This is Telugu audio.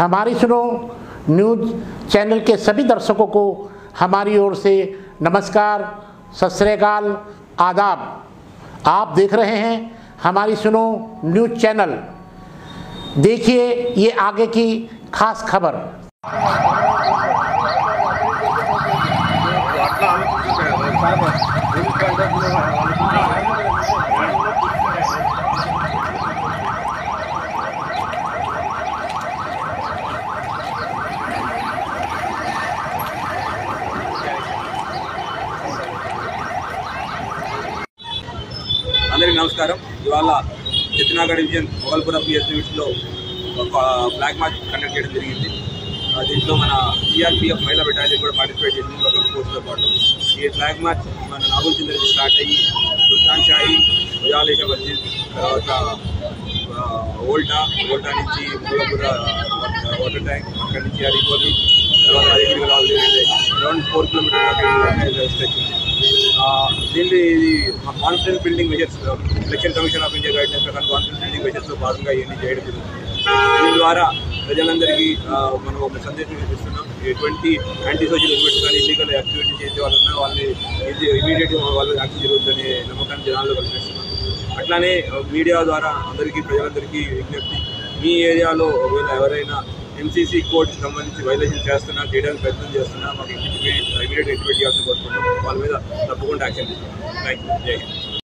हमारी सुनो न्यूज चैनल के सभी दर्शकों को हमारी ओर से नमस्कार सत श्रीकाल आदाब आप देख रहे हैं हमारी सुनो न्यूज चैनल देखिए ये आगे की खास खबर అందరికీ నమస్కారం ఇవాళ చిత్తనాగఢ్ డివిజన్ మొగల్పురం పిఎస్ యూనిట్స్లో ఒక ఫ్లాగ్ మార్చ్ కండక్ట్ చేయడం జరిగింది ఆ, దీంట్లో మన సిఆర్పిఎఫ్ మహిళా బెటాలియన్ కూడా పార్టిసిపేట్ చేసింది లోకల్ ఫోర్స్తో పాటు ఈ ఫ్లాగ్ మార్చ్ మన నాగుల్ చిందర్ నుంచి స్టార్ట్ అయ్యి సుల్తాన్ షాయి ముజాలేష మస్జిద్ తర్వాత ఆ, ఓల్టా ఓల్టా నుంచి మూలపుర వాటర్ ట్యాంక్ అక్కడి నుంచి అరిపోలి తర్వాత అదిగిరి అరౌండ్ ఫోర్ కిలోమీటర్ అక్కడ స్ట్రెచ్ ఉంది ఆ, దీన్ని ఇది confidence building measures election commission of India guidelines ప్రకారం కాన్ఫిడెన్స్ బిల్డింగ్ మెజర్స్లో భాగంగా ఇవన్నీ చేయడం జరుగుతుంది దీని ద్వారా ప్రజలందరికీ ఆ, మనం ఒక సందేశం ఇస్తున్నాం ఎటువంటి యాంటీ సోషల్ ఎలిమెంట్స్ కానీ ఇల్లీగల్ యాక్టివిటీ చేసే వాళ్ళు ఉన్నా వాళ్ళని ఇది ఇమీడియట్గా వాళ్ళకి యాక్షన్ జరుగుతుందనే నమ్మకాన్ని జనాల్లో కల్పిస్తున్నాం అట్లానే మీడియా ద్వారా అందరికీ ప్రజలందరికీ విజ్ఞప్తి మీ ఏరియాలో ఒకవేళ ఎవరైనా ఎంసీసీ కోడ్కి సంబంధించి వైలేషన్ చేస్తున్నా చేయడానికి ప్రయత్నం చేస్తున్నా మాకు ఇమీడియట్ ఇమీడియట్ ఎక్టివేట్ చేయాల్సి కోరుకుంటున్నాం వాళ్ళ మీద తప్పకుండా యాక్షన్ తీసుకుంటాం థ్యాంక్ యూ జై హింద్